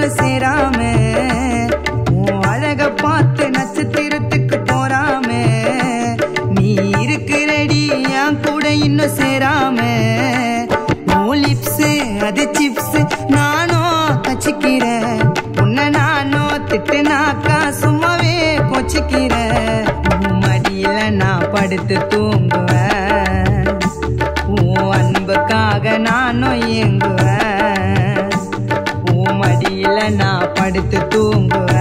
சேராம உன் அழக பார்த்து நட்சத்திரத்துக்கு போறாம நீ இருக்கிறடி என் கூட இன்னும் சேராம உன் லிப்ஸ் அது சிப்ஸ் நானும் கச்சிக்கிறேன் உன்னை நானும் திட்டுனாக்கா சும்மாவே கொச்சிக்கிறேன் உன் மடியில நான் படுத்து தூங்குவேன் உன் அன்புக்காக நானும் ஏங்குவேன் உன் மடியில நான் படுத்து தூங்குவேன்